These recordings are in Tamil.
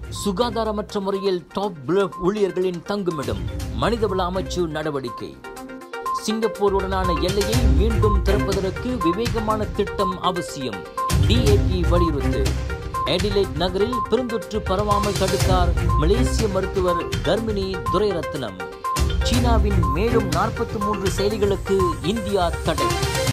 சுகாதாரமற்ற முறையில் டாப் பிளப் ஊழியர்களின் தங்குமிடம் மனிதவள அமைச்சு நடவடிக்கை சிங்கப்பூருடனான எல்லையை மீண்டும் திறப்பதற்கு விவேகமான திட்டம் அவசியம் டிஏபி வலியுறுத்து எடிலைட் நகரில் பெருந்தொற்று பரவாமல் தடுத்தார் மலேசிய மருத்துவர் தர்மினி துரைரத்னம் சீனாவின் மேலும் நாற்பத்தி மூன்று செயலிகளுக்கு இந்தியா தடை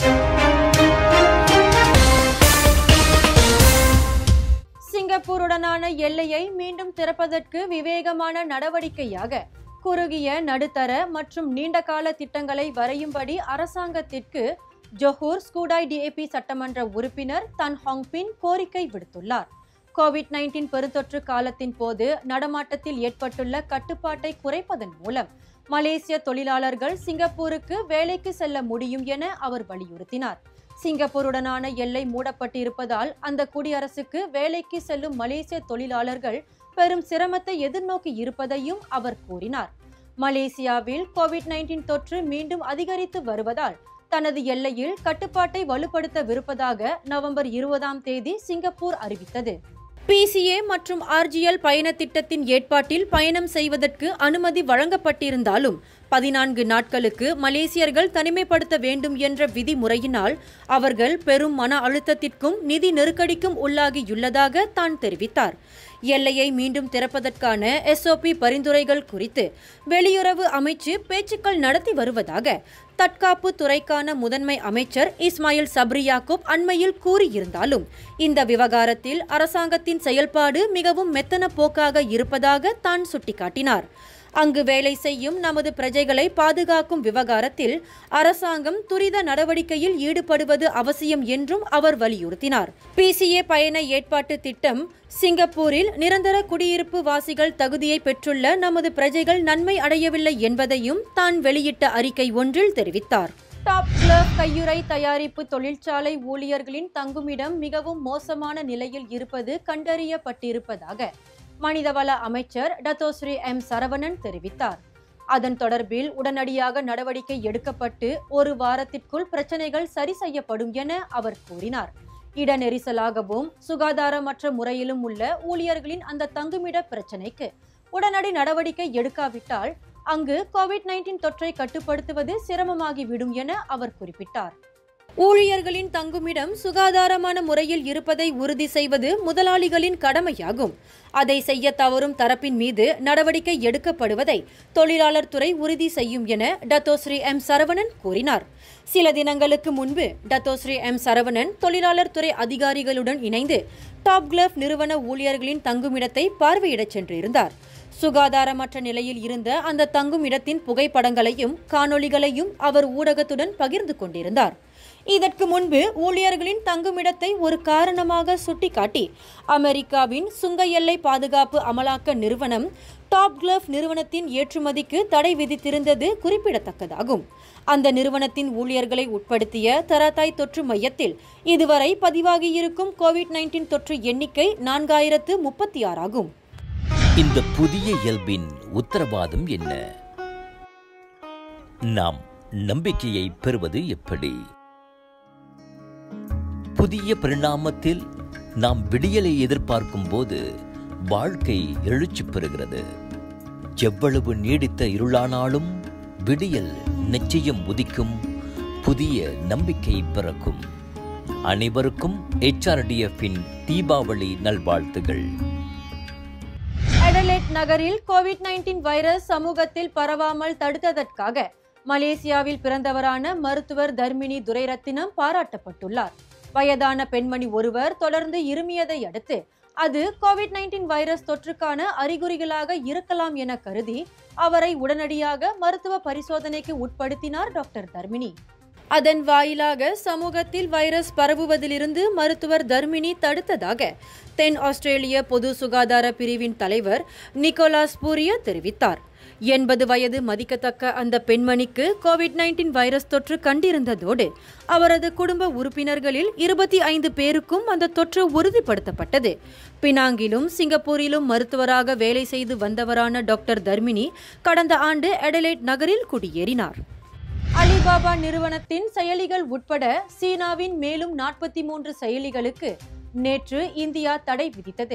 சிங்கப்பூருடனான எல்லையை மீண்டும் திறப்பதற்கு விவேகமான நடவடிக்கையாக குறுகிய நடுத்தர மற்றும் நீண்டகால திட்டங்களை வரையும்படி அரசாங்கத்திற்கு ஜொஹூர் ஸ்கூடாய் டிஏபி சட்டமன்ற உறுப்பினர் தன் ஹாங்பின் கோரிக்கை விடுத்துள்ளார் கோவிட் நைன்டீன் பெருந்தொற்று காலத்தின் போது நடமாட்டத்தில் ஏற்பட்டுள்ள கட்டுப்பாட்டை குறைப்பதன் மூலம் மலேசிய தொழிலாளர்கள் சிங்கப்பூருக்கு வேலைக்கு செல்ல முடியும் என அவர் வலியுறுத்தினார் சிங்கப்பூருடனான எல்லை மூடப்பட்டிருப்பதால் அந்த குடியரசுக்கு வேலைக்கு செல்லும் மலேசிய தொழிலாளர்கள் பெரும் சிரமத்தை எதிர்நோக்கி இருப்பதையும் அவர் கூறினார் மலேசியாவில் கோவிட் நைன்டீன் தொற்று மீண்டும் அதிகரித்து வருவதால் தனது எல்லையில் கட்டுப்பாட்டை வலுப்படுத்தவிருப்பதாக நவம்பர் இருபதாம் தேதி சிங்கப்பூர் அறிவித்தது பிசிஏ மற்றும் ஆர்ஜிஎல் பயண திட்டத்தின் ஏற்பாட்டில் பயணம் செய்வதற்கு அனுமதி வழங்கப்பட்டிருந்தாலும் பதினான்கு நாட்களுக்கு மலேசியர்கள் தனிமைப்படுத்த வேண்டும் என்ற விதிமுறையினால் அவர்கள் பெரும் மன அழுத்தத்திற்கும் நிதி நெருக்கடிக்கும் உள்ளாகியுள்ளதாக தான் தெரிவித்தார் எல்லையை மீண்டும் திறப்பதற்கான எஸ்ஓபி பரிந்துரைகள் குறித்து வெளியுறவு அமைச்சு பேச்சுக்கள் நடத்தி வருவதாக தற்காப்பு துறைக்கான முதன்மை அமைச்சர் இஸ்மாயில் சப்ரி யாக்கூப் அண்மையில் கூறியிருந்தாலும் இந்த விவகாரத்தில் அரசாங்கத்தின் செயல்பாடு மிகவும் மெத்தன போக்காக இருப்பதாக தான் சுட்டிக்காட்டினார் அங்கு வேலை செய்யும் நமது பிரஜைகளை பாதுகாக்கும் விவகாரத்தில் அரசாங்கம் துரித நடவடிக்கையில் ஈடுபடுவது அவசியம் என்றும் அவர் வலியுறுத்தினார் பிசிஏ பயண ஏற்பாட்டு திட்டம் சிங்கப்பூரில் நிரந்தர குடியிருப்பு வாசிகள் தகுதியை பெற்றுள்ள நமது பிரஜைகள் நன்மை அடையவில்லை என்பதையும் தான் வெளியிட்ட அறிக்கை ஒன்றில் தெரிவித்தார் டாப் கிளப் கையுறை தயாரிப்பு தொழிற்சாலை ஊழியர்களின் தங்குமிடம் மிகவும் மோசமான நிலையில் இருப்பது கண்டறியப்பட்டிருப்பதாக மனிதவள அமைச்சர் டத்தோஸ்ரீ எம் சரவணன் தெரிவித்தார் அதன் தொடர்பில் உடனடியாக நடவடிக்கை எடுக்கப்பட்டு ஒரு வாரத்திற்குள் பிரச்சனைகள் சரி செய்யப்படும் என அவர் கூறினார் இட நெரிசலாகவும் சுகாதாரமற்ற முறையிலும் உள்ள ஊழியர்களின் அந்த தங்குமிட பிரச்சனைக்கு உடனடி நடவடிக்கை எடுக்காவிட்டால் அங்கு கோவிட் நைன்டீன் தொற்றை கட்டுப்படுத்துவது சிரமமாகிவிடும் என அவர் குறிப்பிட்டார் ஊழியர்களின் தங்குமிடம் சுகாதாரமான முறையில் இருப்பதை உறுதி செய்வது முதலாளிகளின் கடமையாகும் அதை செய்ய தவறும் தரப்பின் மீது நடவடிக்கை எடுக்கப்படுவதை தொழிலாளர் துறை உறுதி செய்யும் என டத்தோஸ்ரீ எம் சரவணன் கூறினார் சில தினங்களுக்கு முன்பு டத்தோஸ்ரீ எம் சரவணன் தொழிலாளர் துறை அதிகாரிகளுடன் இணைந்து டாப் கிளப் நிறுவன ஊழியர்களின் தங்குமிடத்தை பார்வையிடச் சென்றிருந்தார் சுகாதாரமற்ற நிலையில் இருந்த அந்த தங்கும் இடத்தின் புகைப்படங்களையும் காணொளிகளையும் அவர் ஊடகத்துடன் பகிர்ந்து கொண்டிருந்தார் இதற்கு முன்பு ஊழியர்களின் தங்குமிடத்தை ஒரு காரணமாக சுட்டிக்காட்டி அமெரிக்காவின் சுங்க எல்லை பாதுகாப்பு அமலாக்க நிறுவனம் டாப் கிளப் நிறுவனத்தின் ஏற்றுமதிக்கு தடை விதித்திருந்தது குறிப்பிடத்தக்கதாகும் அந்த நிறுவனத்தின் ஊழியர்களை உட்படுத்திய தராத்தாய் தொற்று மையத்தில் இதுவரை பதிவாகியிருக்கும் கோவிட் நைன்டீன் தொற்று எண்ணிக்கை நான்காயிரத்து முப்பத்தி ஆறாகும் இந்த புதிய இயல்பின் உத்தரவாதம் என்ன நாம் நம்பிக்கையை பெறுவது எப்படி புதிய பரிணாமத்தில் நாம் விடியலை எதிர்பார்க்கும் போது வாழ்க்கை எழுச்சி பெறுகிறது எவ்வளவு நீடித்த இருளானாலும் விடியல் நிச்சயம் உதிக்கும் புதிய நம்பிக்கை பிறக்கும் அனைவருக்கும் ஹெச்ஆர்டிஎஃப்பின் தீபாவளி நல்வாழ்த்துகள் அடலைட் நகரில் கோவிட் நைன்டீன் வைரஸ் சமூகத்தில் பரவாமல் தடுத்ததற்காக மலேசியாவில் பிறந்தவரான மருத்துவர் தர்மினி துரைரத்தினம் பாராட்டப்பட்டுள்ளார் வயதான பெண்மணி ஒருவர் தொடர்ந்து இருமியதை அடுத்து அது கோவிட் நைன்டீன் வைரஸ் தொற்றுக்கான அறிகுறிகளாக இருக்கலாம் என கருதி அவரை உடனடியாக மருத்துவ பரிசோதனைக்கு உட்படுத்தினார் டாக்டர் தர்மினி அதன் வாயிலாக சமூகத்தில் வைரஸ் பரவுவதிலிருந்து மருத்துவர் தர்மினி தடுத்ததாக தென் ஆஸ்திரேலிய பொது சுகாதார பிரிவின் தலைவர் நிக்கோலாஸ் பூரிய தெரிவித்தார் எண்பது வயது மதிக்கத்தக்க அந்த பெண்மணிக்கு கோவிட் நைன்டீன் வைரஸ் தொற்று கண்டிருந்ததோடு அவரது குடும்ப உறுப்பினர்களில் இருபத்தி ஐந்து பேருக்கும் அந்த தொற்று உறுதிப்படுத்தப்பட்டது பினாங்கிலும் சிங்கப்பூரிலும் மருத்துவராக வேலை செய்து வந்தவரான டாக்டர் தர்மினி கடந்த ஆண்டு எடலைட் நகரில் குடியேறினார் அலிபாபா நிறுவனத்தின் செயலிகள் உட்பட சீனாவின் மேலும் நாற்பத்தி மூன்று செயலிகளுக்கு நேற்று இந்தியா தடை விதித்தது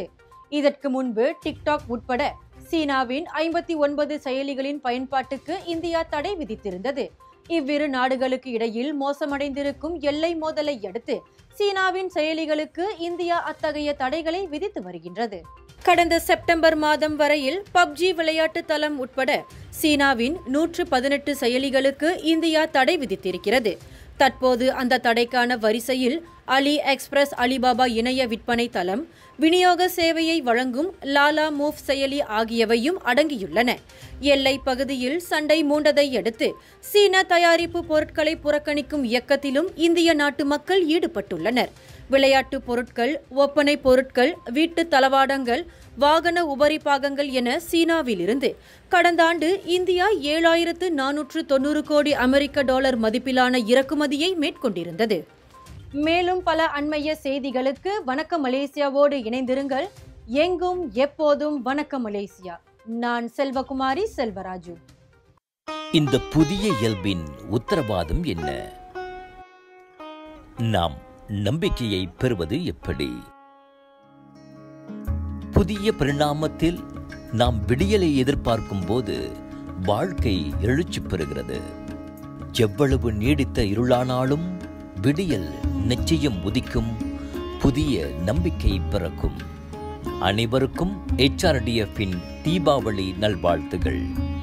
இதற்கு முன்பு டிக்டாக் உட்பட சீனாவின் ஐம்பத்தி ஒன்பது செயலிகளின் பயன்பாட்டுக்கு இந்தியா தடை விதித்திருந்தது இவ்விரு நாடுகளுக்கு இடையில் மோசமடைந்திருக்கும் எல்லை மோதலை அடுத்து சீனாவின் செயலிகளுக்கு இந்தியா அத்தகைய தடைகளை விதித்து வருகின்றது கடந்த செப்டம்பர் மாதம் வரையில் பப்ஜி விளையாட்டு தளம் உட்பட சீனாவின் நூற்று பதினெட்டு செயலிகளுக்கு இந்தியா தடை விதித்திருக்கிறது தற்போது அந்த தடைக்கான வரிசையில் அலி எக்ஸ்பிரஸ் அலிபாபா இணைய விற்பனை தளம் விநியோக சேவையை வழங்கும் லாலா மூவ் செயலி ஆகியவையும் அடங்கியுள்ளன எல்லை பகுதியில் சண்டை மூண்டதை அடுத்து சீன தயாரிப்பு பொருட்களை புறக்கணிக்கும் இயக்கத்திலும் இந்திய நாட்டு மக்கள் ஈடுபட்டுள்ளனர் விளையாட்டு பொருட்கள் ஒப்பனை பொருட்கள் வீட்டு தளவாடங்கள் வாகன உபரி பாகங்கள் என சீனாவிலிருந்து கடந்த ஆண்டு இந்தியா ஏழாயிரத்து நானூற்று தொண்ணூறு கோடி அமெரிக்க டாலர் மதிப்பிலான இறக்குமதியை மேற்கொண்டிருந்தது மேலும் பல அண்மைய செய்திகளுக்கு வணக்கம் மலேசியாவோடு இணைந்திருங்கள் எங்கும் எப்போதும் வணக்கம் மலேசியா நான் செல்வகுமாரி செல்வராஜு இந்த புதிய இயல்பின் உத்தரவாதம் என்ன நாம் நம்பிக்கையை பெறுவது எப்படி புதிய பரிணாமத்தில் நாம் விடியலை எதிர்பார்க்கும் போது வாழ்க்கை எழுச்சி பெறுகிறது எவ்வளவு நீடித்த இருளானாலும் விடியல் நிச்சயம் உதிக்கும் புதிய நம்பிக்கை பிறக்கும் அனைவருக்கும் HRDF இன் தீபாவளி நல்வாழ்த்துகள்